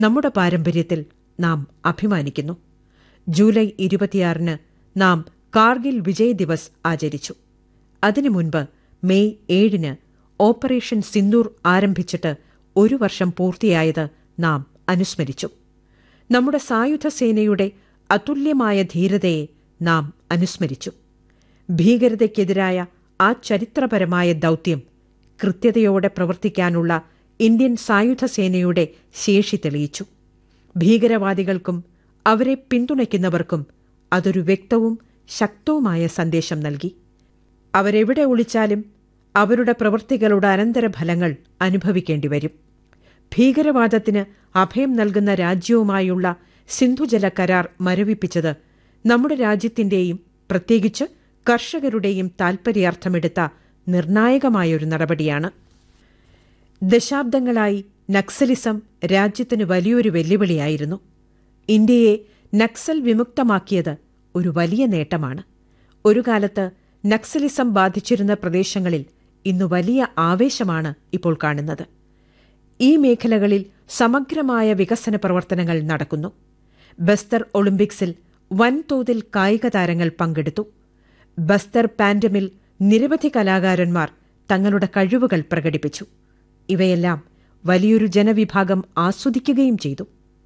നമ്മുടെ പാരമ്പര്യത്തിൽ നാം അഭിമാനിക്കുന്നു ജൂലൈ ഇരുപത്തിയാറിന് നാം കാർഗിൽ വിജയ് ദിവസ് ആചരിച്ചു അതിനു മുൻപ് മെയ് ഏഴിന് ഓപ്പറേഷൻ സിന്ദൂർ ആരംഭിച്ചിട്ട് ഒരു വർഷം പൂർത്തിയായത് നാം അനുസ്മരിച്ചു നമ്മുടെ സായുധ സേനയുടെ അതുല്യമായ ധീരതയെ നാം അനുസ്മരിച്ചു ഭീകരതയ്ക്കെതിരായ ആ ചരിത്രപരമായ ദൗത്യം കൃത്യതയോടെ പ്രവർത്തിക്കാനുള്ള ഇന്ത്യൻ സായുധ സേനയുടെ ശേഷി തെളിയിച്ചു ഭീകരവാദികൾക്കും അവരെ പിന്തുണയ്ക്കുന്നവർക്കും അതൊരു വ്യക്തവും ശക്തവുമായ സന്ദേശം നൽകി അവരെവിടെ ഒളിച്ചാലും അവരുടെ പ്രവൃത്തികളുടെ അനന്തരഫലങ്ങൾ അനുഭവിക്കേണ്ടി വരും ഭീകരവാദത്തിന് അഭയം നൽകുന്ന രാജ്യവുമായുള്ള സിന്ധുജല കരാർ മരവിപ്പിച്ചത് നമ്മുടെ രാജ്യത്തിന്റെയും പ്രത്യേകിച്ച് കർഷകരുടെയും താൽപര്യാർത്ഥമെടുത്ത നിർണായകമായൊരു നടപടിയാണ് ദശാബ്ദങ്ങളായി നക്സലിസം രാജ്യത്തിന് വലിയൊരു വെല്ലുവിളിയായിരുന്നു ഇന്ത്യയെ നക്സൽ വിമുക്തമാക്കിയത് ഒരു വലിയ നേട്ടമാണ് ഒരു കാലത്ത് നക്സലിസം ബാധിച്ചിരുന്ന പ്രദേശങ്ങളിൽ ഇന്ന് വലിയ ആവേശമാണ് ഇപ്പോൾ കാണുന്നത് ഈ മേഖലകളിൽ സമഗ്രമായ വികസന പ്രവർത്തനങ്ങൾ നടക്കുന്നു ബസ്തർ ഒളിമ്പിക്സിൽ വൻതോതിൽ കായിക താരങ്ങൾ പങ്കെടുത്തു ബസ്തർ പാൻഡമിൽ നിരവധി കലാകാരന്മാർ തങ്ങളുടെ കഴിവുകൾ പ്രകടിപ്പിച്ചു ഇവയെല്ലാം വലിയൊരു ജനവിഭാഗം ആസ്വദിക്കുകയും ചെയ്തു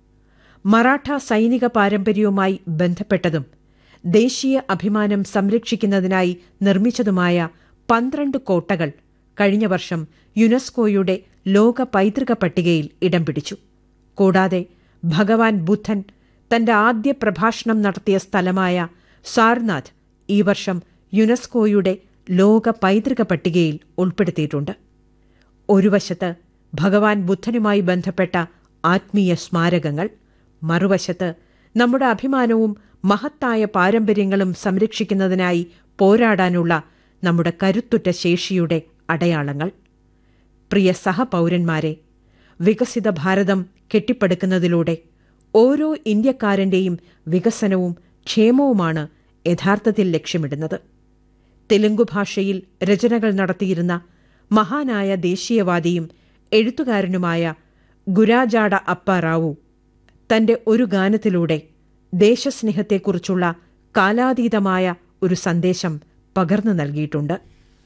മറാഠ സൈനിക പാരമ്പര്യവുമായി ബന്ധപ്പെട്ടതും ദേശീയ അഭിമാനം സംരക്ഷിക്കുന്നതിനായി നിർമ്മിച്ചതുമായ പന്ത്രണ്ട് കോട്ടകൾ കഴിഞ്ഞ വർഷം യുനെസ്കോയുടെ ലോക പൈതൃക പട്ടികയിൽ ഇടം പിടിച്ചു കൂടാതെ ഭഗവാൻ ബുദ്ധൻ തന്റെ ആദ്യ പ്രഭാഷണം നടത്തിയ സ്ഥലമായ സാർനാഥ് ഈ വർഷം യുനെസ്കോയുടെ ലോക പൈതൃക പട്ടികയിൽ ഉൾപ്പെടുത്തിയിട്ടുണ്ട് ഒരു വശത്ത് ഭഗവാൻ ബുദ്ധനുമായി ബന്ധപ്പെട്ട ആത്മീയ സ്മാരകങ്ങൾ മറുവശത്ത് നമ്മുടെ അഭിമാനവും മഹത്തായ പാരമ്പര്യങ്ങളും സംരക്ഷിക്കുന്നതിനായി പോരാടാനുള്ള നമ്മുടെ കരുത്തുറ്റ ശേഷിയുടെ അടയാളങ്ങൾ പ്രിയ സഹപൗരന്മാരെ വികസിത ഭാരതം കെട്ടിപ്പടുക്കുന്നതിലൂടെ ഓരോ ഇന്ത്യക്കാരന്റെയും വികസനവും ക്ഷേമവുമാണ് യഥാർത്ഥത്തിൽ ലക്ഷ്യമിടുന്നത് തെലുങ്കു ഭാഷയിൽ രചനകൾ നടത്തിയിരുന്ന മഹാനായ ദേശീയവാദിയും എഴുത്തുകാരനുമായ ഗുരാജാട അപ്പ റാവു തന്റെ ഒരു ഗാനത്തിലൂടെ ദേശസ്നേഹത്തെക്കുറിച്ചുള്ള കാലാതീതമായ ഒരു സന്ദേശം പകർന്നു നൽകിയിട്ടുണ്ട്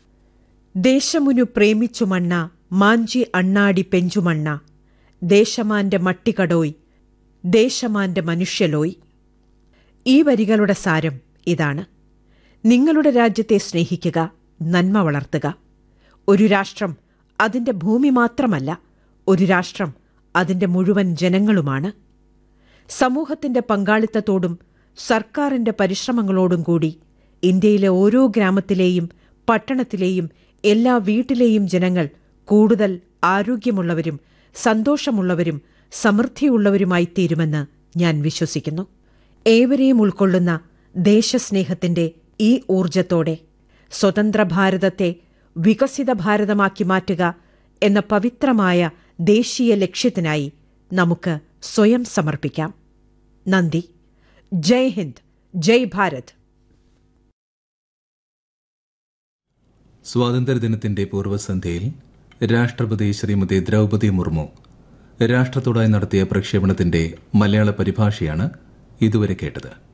ദേശമുനു പ്രേമിച്ചു മണ്ണ മാഞ്ചി അണ്ണാടി പെഞ്ചുമണ്ണ ദേശമാന്റെ മട്ടികടോയ് ദേശമാന്റെ മനുഷ്യലോയ് ഈ വരികളുടെ സാരം ഇതാണ് നിങ്ങളുടെ രാജ്യത്തെ സ്നേഹിക്കുക നന്മ വളർത്തുക ഒരു രാഷ്ട്രം അതിന്റെ ഭൂമി മാത്രമല്ല ഒരു രാഷ്ട്രം അതിന്റെ മുഴുവൻ ജനങ്ങളുമാണ് സമൂഹത്തിന്റെ പങ്കാളിത്തത്തോടും സർക്കാരിന്റെ പരിശ്രമങ്ങളോടും കൂടി ഇന്ത്യയിലെ ഓരോ ഗ്രാമത്തിലെയും പട്ടണത്തിലെയും എല്ലാ വീട്ടിലെയും ജനങ്ങൾ കൂടുതൽ ആരോഗ്യമുള്ളവരും സന്തോഷമുള്ളവരും സമൃദ്ധിയുള്ളവരുമായി തീരുമെന്ന് ഞാൻ വിശ്വസിക്കുന്നു ഏവരെയും ഉൾക്കൊള്ളുന്ന ദേശസ്നേഹത്തിന്റെ ഈ ഊർജത്തോടെ സ്വതന്ത്ര ഭാരതത്തെ വികസിത ഭാരതമാക്കി മാറ്റുക എന്ന പവിത്രമായ ദേശീയ ലക്ഷ്യത്തിനായി നമുക്ക് സ്വയം സമർപ്പിക്കാം നന്ദി ജയ് ഹിന്ദ് ജയ് ഭാരത് സ്വാതന്ത്ര്യദിനത്തിന്റെ പൂർവ്വസന്ധ്യയിൽ രാഷ്ട്രപതി ശ്രീമതി ദ്രൗപദി മുർമു രാഷ്ട്രത്തോടായി നടത്തിയ പ്രക്ഷേപണത്തിന്റെ മലയാള പരിഭാഷയാണ് ഇതുവരെ കേട്ടത്